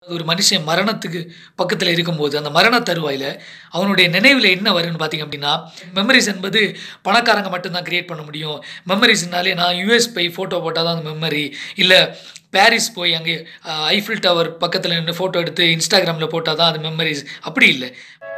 ஒரு மனுஷன் மரணத்துக்கு பக்கத்தில் இருக்கும்போது அந்த மரண தருவாயில் அவனுடைய நினைவில் என்ன வரும்னு பார்த்தீங்க அப்படின்னா மெமரிஸ் என்பது பணக்காரங்க மட்டும்தான் கிரியேட் பண்ண முடியும் மெமரிஸ்னாலே நான் யூஎஸ் போய் ஃபோட்டோ போட்டால் தான் அந்த மெமரி இல்லை பாரிஸ் போய் அங்கே அஹ், ஐஃபில் டவர் பக்கத்தில் நின்று ஃபோட்டோ எடுத்து இன்ஸ்டாகிராமில் போட்டால் தான் அது மெமரிஸ் அப்படி இல்லை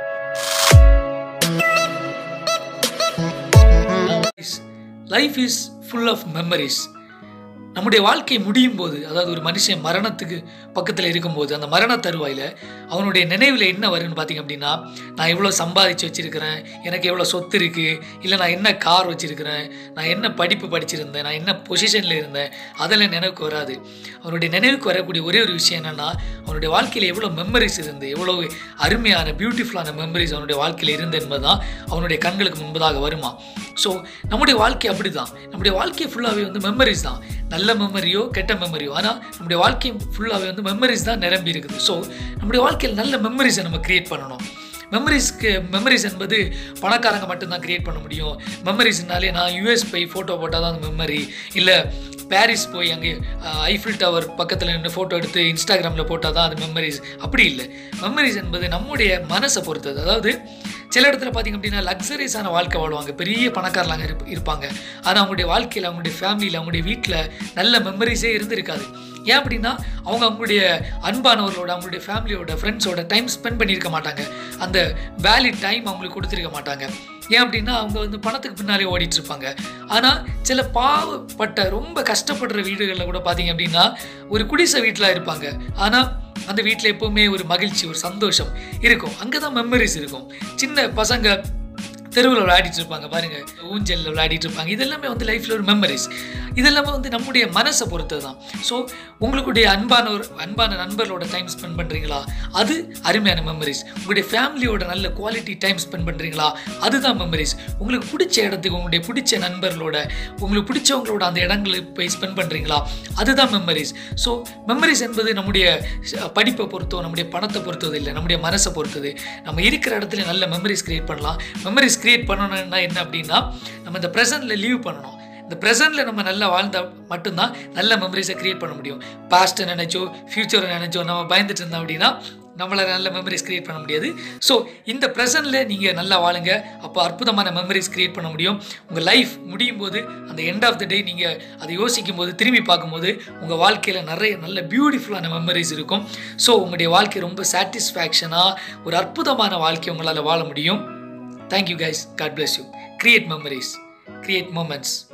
life is full of memories நம்முடைய வாழ்க்கை முடியும் போது அதாவது ஒரு மனுஷன் மரணத்துக்கு பக்கத்தில் இருக்கும்போது அந்த மரண தருவாயில் அவனுடைய நினைவில் என்ன வரும்னு பார்த்தீங்க அப்படின்னா நான் எவ்வளோ சம்பாதிச்சு வச்சுருக்கிறேன் எனக்கு எவ்வளோ சொத்து இருக்குது இல்லை நான் என்ன கார் வச்சுருக்கிறேன் நான் என்ன படிப்பு படிச்சிருந்தேன் நான் என்ன பொசிஷனில் இருந்தேன் அதெல்லாம் நினைவுக்கு வராது அவனுடைய நினைவுக்கு வரக்கூடிய ஒரே ஒரு விஷயம் என்னென்னா அவனுடைய வாழ்க்கையில் எவ்வளோ மெமரிஸ் இருந்து எவ்வளோ அருமையான பியூட்டிஃபுல்லான மெமரிஸ் அவனுடைய வாழ்க்கையில் இருந்து என்பது தான் அவனுடைய கண்களுக்கு முன்பதாக வருமா ஸோ நம்முடைய வாழ்க்கை அப்படி தான் நம்முடைய வாழ்க்கை ஃபுல்லாகவே வந்து மெமரிஸ் தான் நல்ல மெமரியோ கெட்ட மெமரியோ ஆனால் நம்முடைய வாழ்க்கை ஃபுல்லாகவே வந்து மெமரிஸ் தான் நிரம்பி இருக்குது ஸோ நம்முடைய வாழ்க்கையில் நல்ல மெமரிஸை நம்ம க்ரியேட் பண்ணணும் மெமரிஸ்க்கு மெமரிஸ் என்பது பணக்காரங்க மட்டும்தான் க்ரியேட் பண்ண முடியும் மெமரிஸ்னாலே நான் யூஎஸ் போய் ஃபோட்டோ போட்டால் தான் அந்த மெமரி இல்லை பாரிஸ் போய் அங்கே அஹ், ஐஃபில் டவர் பக்கத்தில் நின்று ஃபோட்டோ எடுத்து இன்ஸ்டாகிராமில் போட்டால் தான் அது மெமரிஸ் அப்படி இல்லை மெமரிஸ் என்பது நம்முடைய மனசை பொறுத்தது அதாவது சில இடத்துல பார்த்திங்க அப்படின்னா லக்ஸரிஸான வாழ்க்கை வாழ்வாங்க பெரிய பணக்காரலாங்க இருப் இருப்பாங்க ஆனால் அவங்களுடைய வாழ்க்கையில் அவங்களுடைய ஃபேமிலியில் அவங்களுடைய வீட்டில் நல்ல மெமரிஸே இருந்திருக்காது ஏன் அப்படின்னா அவங்க அவங்களுடைய அன்பானவர்களோட அவங்களுடைய ஃபேமிலியோட ஃப்ரெண்ட்ஸோட டைம் ஸ்பெண்ட் பண்ணியிருக்க மாட்டாங்க அந்த வேலிட் டைம் அவங்களுக்கு கொடுத்துருக்க மாட்டாங்க ஏன் அப்படின்னா அவங்க வந்து பணத்துக்கு பின்னாலே ஓடிட்டு இருப்பாங்க ஆனால் சில பாவப்பட்ட ரொம்ப கஷ்டப்படுற வீடுகளில் கூட பார்த்தீங்க அப்படின்னா ஒரு குடிசை வீட்டில் இருப்பாங்க ஆனால் அந்த வீட்டில் எப்போவுமே ஒரு மகிழ்ச்சி ஒரு சந்தோஷம் இருக்கும் அங்கே தான் மெமரிஸ் இருக்கும் சின்ன பசங்க தெருவில் விளையாடிட்டு இருப்பாங்க பாருங்க ஊஞ்சலில் விளையாடிட்டு இருப்பாங்க இதெல்லாமே வந்து லைஃப்பில் ஒரு மெமரிஸ் இதெல்லாமே வந்து நம்முடைய மனசை பொறுத்தது தான் ஸோ உங்களுடைய அன்பான ஒரு அன்பான நண்பர்களோட டைம் ஸ்பெண்ட் பண்ணுறீங்களா அது அருமையான மெமரிஸ் உங்களுடைய ஃபேமிலியோட நல்ல குவாலிட்டி டைம் ஸ்பெண்ட் பண்ணுறீங்களா அதுதான் மெமரிஸ் உங்களுக்கு பிடிச்ச இடத்துக்கு உங்களுடைய பிடிச்ச நண்பர்களோட உங்களுக்கு பிடிச்சவங்களோட அந்த இடங்களுக்கு போய் ஸ்பெண்ட் பண்ணுறீங்களா அதுதான் மெமரிஸ் ஸோ மெமரிஸ் என்பது நம்முடைய அஹ், படிப்பை பொறுத்தோ நம்முடைய பணத்தை பொறுத்தது இல்லை நம்முடைய மனசை பொறுத்தது நம்ம இருக்கிற இடத்துல நல்ல மெமரிஸ் கிரியேட் பண்ணலாம் மெமரிஸ் கிரியேட் பண்ணணும்னா என்ன அப்படின்னா நம்ம இந்த ப்ரெசென்ட்டில் லீவ் பண்ணணும் இந்த ப்ரெசென்ட்டில் நம்ம நல்லா வாழ்ந்தால் மட்டும்தான் நல்ல மெமரிஸை கிரியேட் பண்ண முடியும் பாஸ்ட்டை நினச்சோ ஃப்யூச்சரை நினச்சோ நம்ம பயந்துட்டு இருந்தோம் அப்படின்னா நம்மளால் நல்ல மெமரிஸ் கிரியேட் பண்ண முடியாது ஸோ இந்த ப்ரெசென்ட்டில் நீங்கள் நல்லா வாழுங்க அப்போ அற்புதமான மெமரிஸ் கிரியேட் பண்ண முடியும் உங்கள் லைஃப் முடியும் போது அந்த எண்ட் ஆஃப் த டே நீங்கள் அதை யோசிக்கும் போது திரும்பி பார்க்கும்போது உங்கள் வாழ்க்கையில் நிறைய நல்ல பியூட்டிஃபுல்லான மெமரிஸ் இருக்கும் ஸோ உங்களுடைய வாழ்க்கை ரொம்ப சாட்டிஸ்ஃபேக்ஷனாக ஒரு அற்புதமான வாழ்க்கை உங்களால் வாழ முடியும் thank you guys God bless you create memories create moments